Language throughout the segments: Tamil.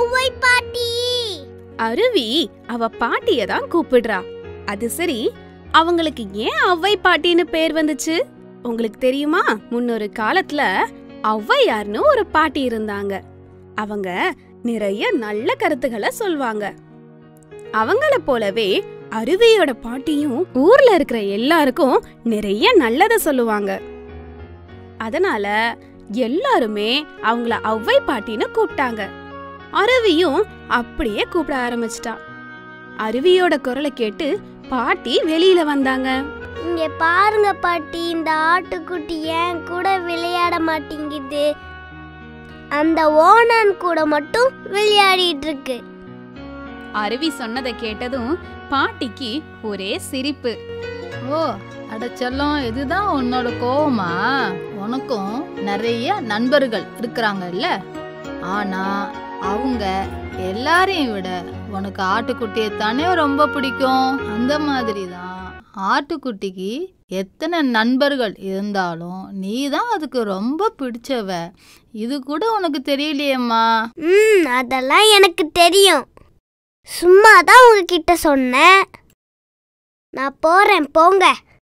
ஒவ்வை பாட்டி அருவி அவ பாட்டிய தான் கூப்பிடுறா அது சரி அவங்களுக்கு ஏன் ஔவை பாட்டின்னு பேர் வந்துச்சு உங்களுக்கு தெரியுமா முன்னொரு காலத்துல ஔவையார்னு ஒரு பாட்டி இருந்தாங்க அவங்க நிறைய நல்ல கருத்துக்களை சொல்வாங்க அவங்கள போலவே அருவியோட பாட்டியும் ஊர்ல இருக்கிற எல்லாருக்கும் நிறைய நல்லத சொல்லுவாங்க அதனால எல்லாருமே அவங்கள ஔவை பாட்டின்னு கூப்பிட்டாங்க அருவியும் அப்படியே கூப்பிட ஆரம்பிச்சிட்டா அருவியோட குரலை கேட்டு பாட்டி வெளியில வந்தாங்க இங்க பாருங்க பாட்டி இந்த ஆட்டுக்குட்டி ஏன் கூட விளையாட மாட்டேங்குது அந்த ஓனான் கூட மட்டும் விளையாடிட்டு இருக்கு அருவி சொன்னதை கேட்டதும் பாட்டிக்கு ஒரே சிரிப்பு ஓ அட செல்லம் இதுதான் உன்னோட கோவமா உனக்கும் நிறைய நண்பர்கள் இருக்கிறாங்கல்ல ஆனா அவங்க எல்லாரையும் விட உனக்கு ஆட்டுக்குட்டியை தானே ரொம்ப பிடிக்கும் அந்த மாதிரி தான் ஆட்டுக்குட்டிக்கு எத்தனை நண்பர்கள் இருந்தாலும் நீ தான் அதுக்கு ரொம்ப பிடிச்சவ இது கூட உனக்கு தெரியலையேம்மா ம் அதெல்லாம் எனக்கு தெரியும் சும்மா தான் உங்ககிட்ட சொன்னேன் நான் போறேன் போங்க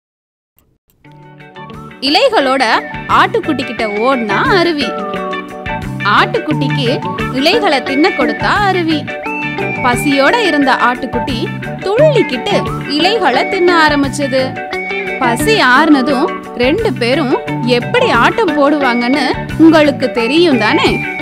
இலைகளோட ஆட்டுக்குட்டி கிட்ட ஓடினா அருவி ஆட்டுக்குட்டிக்கு இலைகளை தின்ன கொடுத்தா அருவி பசியோட இருந்த ஆட்டுக்குட்டி துள்ளிக்கிட்டு இலைகளை தின்ன ஆரம்பிச்சது பசி ஆறுனதும் ரெண்டு பேரும் எப்படி ஆட்டம் போடுவாங்கன்னு உங்களுக்கு தெரியும் தானே